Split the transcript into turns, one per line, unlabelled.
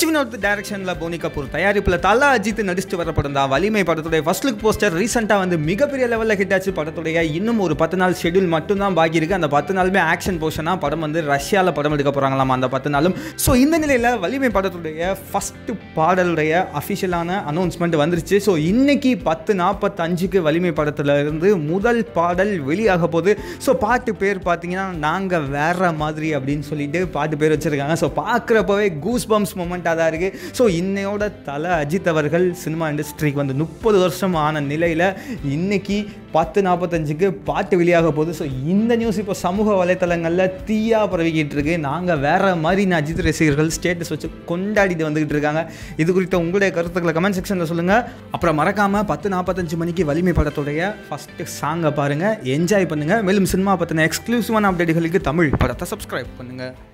H Vinod டைரக்ஷனில் போனி கபூர் தயாரிப்பில் தலா அஜித் நடிச்சுட்டு வர படம் தான் வலிமை படத்துடைய ஃபர்ஸ்ட் லுக் போஸ்டர் ரீசெண்டாக வந்து மிகப்பெரிய லெவலில் ஹிட் ஆச்சு படத்துடைய இன்னும் ஒரு பத்து நாள் ஷெட்யூல் மட்டும்தான் பாக்கி இருக்குது அந்த பத்து நாளுமே ஆக்ஷன் போர்ஷனாக படம் வந்து ரஷ்யாவில் படம் எடுக்க போகிறாங்களாம் அந்த பத்து நாளும் ஸோ இந்த நிலையில் வலிமை படத்துடைய ஃபஸ்ட்டு பாடலுடைய அஃபிஷியலான அனௌன்ஸ்மெண்ட் வந்துருச்சு ஸோ இன்னைக்கு பத்து நாற்பத்தஞ்சுக்கு வலிமை படத்துல இருந்து முதல் பாடல் வெளியாக போகுது ஸோ பாட்டு பேர் பார்த்தீங்கன்னா நாங்கள் வேற மாதிரி அப்படின்னு சொல்லிட்டு பாட்டு பேர் வச்சுருக்காங்க ஸோ பார்க்குறப்பவே கூஸ் பம்ஸ் மூமெண்ட்டாக தான் இருக்குது ஸோ இன்னையோட தலை அஜித் அவர்கள் சினிமா இண்டஸ்ட்ரிக்கு வந்து முப்பது வருஷம் ஆன நிலையில் இன்னைக்கு பத்து நாற்பத்தஞ்சுக்கு பாட்டு வெளியாக போகுது ஸோ இந்த நியூஸ் இப்போ சமூக வலைத்தளங்களில் தீயாக பரவிக்கிட்டு இருக்கு நாங்கள் வேற மாதிரி நான் அஜித் ரசிகர்கள் ஸ்டேட்டஸ் வச்சு கொண்டாடிட்டு வந்துகிட்டு இருக்காங்க இது குறித்த உங்களுடைய கருத்துக்களை கமெண்ட் செக்ஷனில் சொல்லுங்கள் அப்புறம் மறக்காமல் பத்து நாற்பத்தஞ்சு மணிக்கு வலிமை படத்துடைய ஃபஸ்ட்டு சாங்கை பாருங்கள் என்ஜாய் பண்ணுங்கள் மேலும் சினிமா பற்றின எக்ஸ்க்ளூசிவான அப்டேட்டுகளுக்கு தமிழ் படத்தை சப்ஸ்கிரைப் பண்ணுங்கள்